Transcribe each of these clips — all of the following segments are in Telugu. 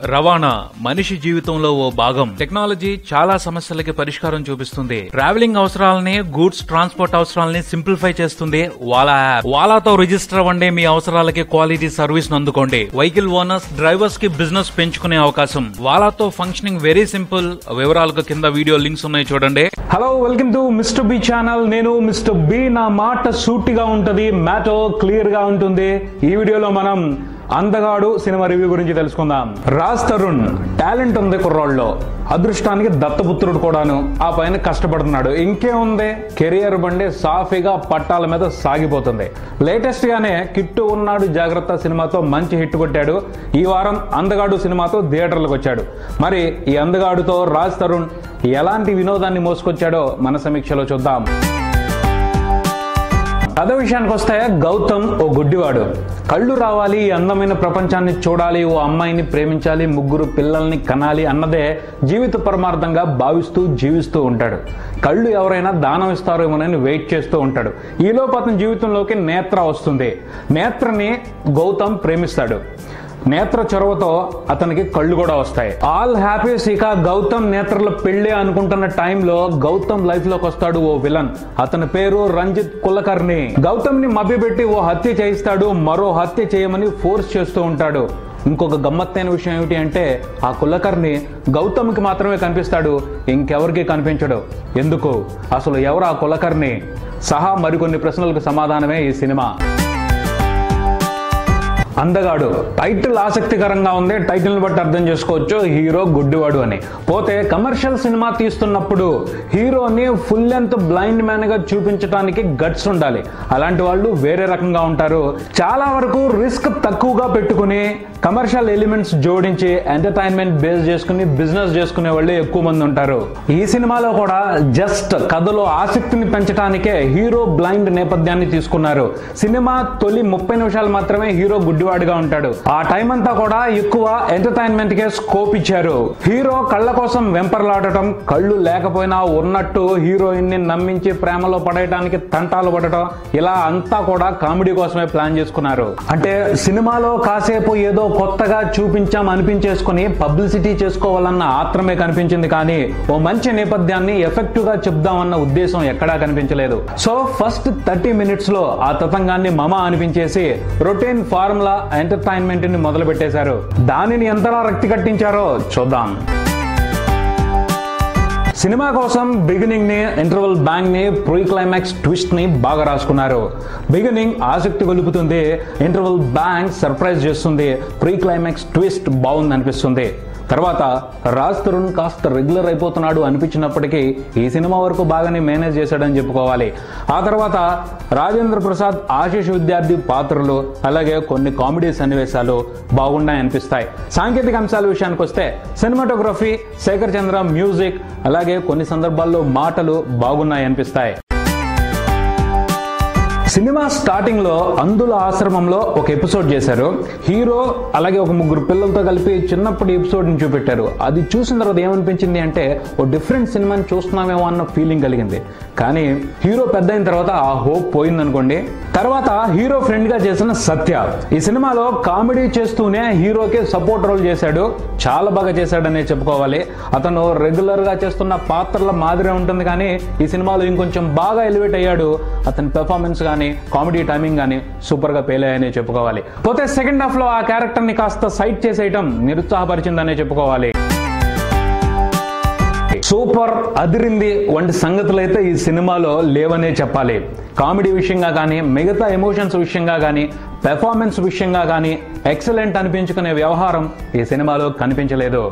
రవాణా మనిషి జీవితంలో ఓ భాగం టెక్నాలజీ చాలా సమస్యలకి పరిష్కారం చూపిస్తుంది ట్రావెలింగ్ అవసరాలని గూడ్స్ ట్రాన్స్పోర్ట్ అవసరాలని సింప్లిఫై చేస్తుంది వాలా యాప్ వాలాతో రిజిస్టర్ అవ్వండి మీ అవసరాలకి క్వాలిటీ సర్వీస్ అందుకోండి వెహికల్ ఓనర్స్ డ్రైవర్స్ కి బిజినెస్ పెంచుకునే అవకాశం వాలాతో ఫంక్షనింగ్ వెరీ సింపుల్ వివరాలకు కింద వీడియో లింక్స్ ఉన్నాయి చూడండి hello welcome to mister B channel నేను మిస్టర్ బి నా మాట సూటిగా ఉంటది మ్యాటో క్లియర్ గా ఉంటుంది ఈ వీడియోలో మనం అందగాడు సినిమా రివ్యూ గురించి తెలుసుకుందాం రాజ్ తరుణ్ టాలెంట్ ఉంది కుర్రాళ్ళలో అదృష్టానికి దత్తపుత్రుడు కూడాను ఆ పైన కష్టపడుతున్నాడు ఇంకేముంది కెరియర్ బండి సాఫీగా పట్టాల మీద సాగిపోతుంది లేటెస్ట్ గానే కిట్టు ఉన్నాడు జాగ్రత్త సినిమాతో మంచి హిట్ కొట్టాడు ఈ వారం అందగాడు సినిమాతో థియేటర్లకు వచ్చాడు మరి ఈ అందగాడుతో రాజ్ తరుణ్ ఎలాంటి వినోదాన్ని మోసుకొచ్చాడో మన సమీక్షలో చూద్దాం కథ విషయానికి వస్తే గౌతమ్ ఓ గుడ్డివాడు కళ్ళు రావాలి ఈ అందమైన ప్రపంచాన్ని చూడాలి ఓ అమ్మాయిని ప్రేమించాలి ముగ్గురు పిల్లల్ని కనాలి అన్నదే జీవిత పరమార్థంగా భావిస్తూ జీవిస్తూ ఉంటాడు కళ్ళు ఎవరైనా దానం ఇస్తారేమోనని వెయిట్ చేస్తూ ఉంటాడు ఈలోపు అతని జీవితంలోకి నేత్ర వస్తుంది నేత్రని గౌతమ్ ప్రేమిస్తాడు నేత్ర చొరవతో అతనికి కళ్ళు కూడా వస్తాయి ఆల్ హ్యాపీస్ ఇక గౌతమ్ నేత్రల పెళ్లి అనుకుంటున్న టైంలో గౌతమ్ లైఫ్ లోకి వస్తాడు ఓ విలన్ అతని పేరు రంజిత్ కులకర్ణి గౌతమ్ ని మభ్యపెట్టి ఓ హత్య చేయిస్తాడు మరో హత్య చేయమని ఫోర్స్ చేస్తూ ఉంటాడు ఇంకొక గమ్మత్తైన విషయం ఏమిటి అంటే ఆ కులకర్ణి గౌతమ్కి మాత్రమే కనిపిస్తాడు ఇంకెవరికి కనిపించడు ఎందుకు అసలు ఎవరు ఆ కులకర్ణి సహా మరికొన్ని ప్రశ్నలకు సమాధానమే ఈ సినిమా అందగాడు టైటిల్ ఆసక్తికరంగా ఉంది టైటిల్ బట్టి అర్థం చేసుకోవచ్చు హీరో గుడ్డివాడు అని పోతే కమర్షియల్ సినిమా తీస్తున్నప్పుడు హీరోని ఫుల్ లెంత్ బ్లైండ్ మ్యాన్ గా చూపించడానికి గట్స్ ఉండాలి అలాంటి వాళ్ళు వేరే రకంగా ఉంటారు చాలా వరకు రిస్క్ తక్కువగా పెట్టుకుని కమర్షియల్ ఎలిమెంట్స్ జోడించి ఎంటర్టైన్మెంట్ బేస్ చేసుకుని బిజినెస్ చేసుకునే వాళ్ళే ఎక్కువ మంది ఉంటారు ఈ సినిమాలో కూడా జస్ట్ కథలో ఆసక్తిని పెంచడానికే హీరో బ్లైండ్ నేపథ్యాన్ని తీసుకున్నారు సినిమా తొలి ముప్పై నిమిషాలు మాత్రమే హీరో గుడ్డివాడిగా ఉంటాడు ఆ టైం అంతా కూడా ఎక్కువ ఎంటర్టైన్మెంట్ కే స్కోప్ ఇచ్చారు హీరో కళ్ళ కోసం వెంపర్లాడటం కళ్ళు లేకపోయినా ఉన్నట్టు హీరోయిన్ ని నమ్మించి ప్రేమలో పడేయడానికి తంటాలు పడటం ఇలా అంతా కూడా కామెడీ కోసమే ప్లాన్ చేసుకున్నారు అంటే సినిమాలో కాసేపు ఏదో కొత్తగా చూపించాం అనిపించేసుకుని పబ్లిసిటీ చేసుకోవాలన్న ఆత్రమే కనిపించింది కానీ ఓ మంచి నేపథ్యాన్ని ఎఫెక్టివ్ గా చెప్దామన్న ఉద్దేశం ఎక్కడా కనిపించలేదు సో ఫస్ట్ థర్టీ మినిట్స్ లో ఆ తతంగాన్ని మమ అనిపించేసి రొటీన్ ఫార్ములా ఎంటర్టైన్మెంట్ ని మొదలు పెట్టేశారు దానిని ఎంతలా రక్తి కట్టించారో చూద్దాం సినిమా కోసం బిగినింగ్ ని ఇంటర్వల్ బ్యాంగ్ ని ప్రీ క్లైమాక్స్ ట్విస్ట్ ని బాగా రాసుకున్నారు బిగినింగ్ ఆసక్తి గొలుపుతుంది ఇంటర్వల్ బ్యాంగ్ సర్ప్రైజ్ చేస్తుంది ప్రీ క్లైమాక్స్ ట్విస్ట్ బాగుంది అనిపిస్తుంది తర్వాత రాజ్ తరుణ్ కాస్త రెగ్యులర్ అయిపోతున్నాడు అనిపించినప్పటికీ ఈ సినిమా వరకు బాగానే మేనేజ్ చేశాడని చెప్పుకోవాలి ఆ తర్వాత రాజేంద్ర ప్రసాద్ ఆశీష్ విద్యార్థి పాత్రలు అలాగే కొన్ని కామెడీ సన్నివేశాలు బాగున్నాయి అనిపిస్తాయి సాంకేతిక అంశాల విషయానికి వస్తే సినిమాటోగ్రఫీ శేఖర్ చంద్ర మ్యూజిక్ అలాగే కొన్ని సందర్భాల్లో మాటలు బాగున్నాయి అనిపిస్తాయి సినిమా స్టార్టింగ్ లో అందుల ఆశ్రమంలో ఒక ఎపిసోడ్ చేశారు హీరో అలాగే ఒక ముగ్గురు పిల్లలతో కలిపి చిన్నప్పటి ఎపిసోడ్ ని చూపెట్టారు అది చూసిన తర్వాత ఏమనిపించింది అంటే ఓ డిఫరెంట్ సినిమాని చూస్తున్నామేమో అన్న ఫీలింగ్ కలిగింది కానీ హీరో పెద్ద అయిన తర్వాత ఆ హోప్ పోయిందనుకోండి తర్వాత హీరో ఫ్రెండ్ గా చేసిన సత్య ఈ సినిమాలో కామెడీ చేస్తూనే హీరోకి సపోర్ట్ రోల్ చేశాడు చాలా బాగా చేశాడనే చెప్పుకోవాలి అతను రెగ్యులర్ గా చేస్తున్న పాత్రల మాదిరే ఉంటుంది కానీ ఈ సినిమాలో ఇంకొంచెం బాగా ఎలివేట్ అయ్యాడు అతని పెర్ఫార్మెన్స్ కానీ కామెడీ టైమింగ్ కానీ సూపర్ గా పేలాయని చెప్పుకోవాలి పోతే సెకండ్ హాఫ్ లో ఆ క్యారెక్టర్ ని కాస్త సైట్ చేసేయటం నిరుత్సాహపరిచిందనే చెప్పుకోవాలి సూపర్ అదిరింది వంటి సంగతులు అయితే ఈ సినిమాలో లేవనే చెప్పాలి కామెడీ విషయంగా కానీ మిగతా ఎమోషన్స్ విషయంగా కానీ పెర్ఫార్మెన్స్ విషయంగా కానీ ఎక్సలెంట్ అనిపించుకునే వ్యవహారం ఈ సినిమాలో కనిపించలేదు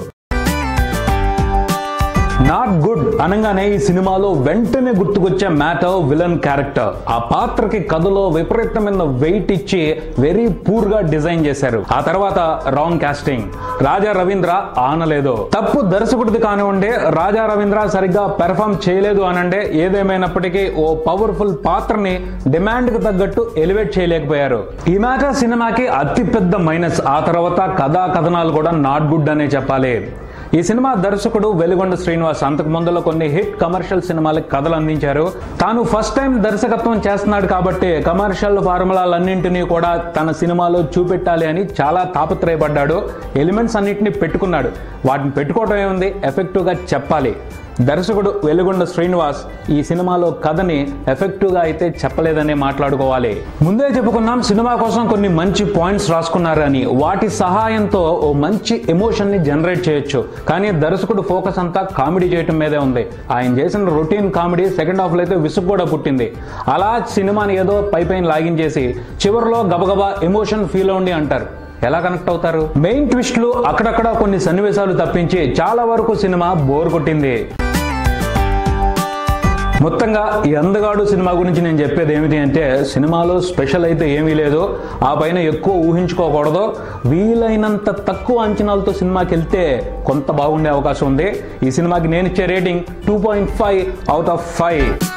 నాట్ గుడ్ అనగానే ఈ సినిమాలో వెంటనే గుర్తుకొచ్చే మ్యాటర్ విలన్ క్యారెక్టర్ ఆ పాత్రకి కథలో విపరీతమైన వెయిట్ ఇచ్చి వెరీ పూర్ గా డిజైన్ చేశారు ఆ తర్వాత రాంగ్ కాస్టింగ్ రాజా రవీంద్ర ఆనలేదు తప్పు దర్శకుడిది కానివ్వండి రాజా రవీంద్ర సరిగ్గా పెర్ఫామ్ చేయలేదు అనంటే ఏదేమైనప్పటికీ ఓ పవర్ఫుల్ పాత్రని డిమాండ్ కు తగ్గట్టు ఎలివేట్ చేయలేకపోయారు ఈ మ్యాటర్ సినిమాకి అతి పెద్ద మైనస్ ఆ తర్వాత కథా కథనాలు కూడా నాట్ గుడ్ అనే చెప్పాలి ఈ సినిమా దర్శకుడు వెలుగొండ శ్రీనివాస్ అంతకు ముందులో కొన్ని హిట్ కమర్షియల్ సినిమాలకు కథలు అందించారు తాను ఫస్ట్ టైం దర్శకత్వం చేస్తున్నాడు కాబట్టి కమర్షియల్ ఫార్ములాలన్నింటినీ కూడా తన సినిమాలో చూపెట్టాలి అని చాలా తాపత్రయపడ్డాడు ఎలిమెంట్స్ అన్నింటినీ పెట్టుకున్నాడు వాటిని పెట్టుకోవడం ఏముంది ఎఫెక్టివ్గా చెప్పాలి దర్శకుడు వెలుగొండ శ్రీనివాస్ ఈ సినిమాలో కథని ఎఫెక్టివ్గా అయితే చెప్పలేదనే మాట్లాడుకోవాలి ముందే చెప్పుకున్నాం సినిమా కోసం కొన్ని మంచి పాయింట్స్ రాసుకున్నారని వాటి సహాయంతో ఓ మంచి ఎమోషన్ ని జనరేట్ చేయొచ్చు కానీ దర్శకుడు ఫోకస్ అంతా కామెడీ చేయటం మీదే ఉంది ఆయన చేసిన రొటీన్ కామెడీ సెకండ్ హాఫ్ లో అయితే విసుగు కూడా పుట్టింది అలా సినిమాని ఏదో పై పైన లాగించేసి చివరిలో గబగబా ఎమోషన్ ఫీల్ అవ్వండి అంటారు ఎలా కనెక్ట్ అవుతారు మెయిన్ ట్విస్ట్లు అక్కడక్కడ కొన్ని సన్నివేశాలు తప్పించి చాలా వరకు సినిమా బోర్ కొట్టింది మొత్తంగా ఈ అందగాడు సినిమా గురించి నేను చెప్పేది ఏమిటి అంటే సినిమాలో స్పెషల్ అయితే ఏమీ లేదు ఆ పైన ఎక్కువ ఊహించుకోకూడదు వీలైనంత తక్కువ అంచనాలతో సినిమాకి వెళ్తే కొంత బాగుండే అవకాశం ఉంది ఈ సినిమాకి నేను ఇచ్చే rating two point five out of five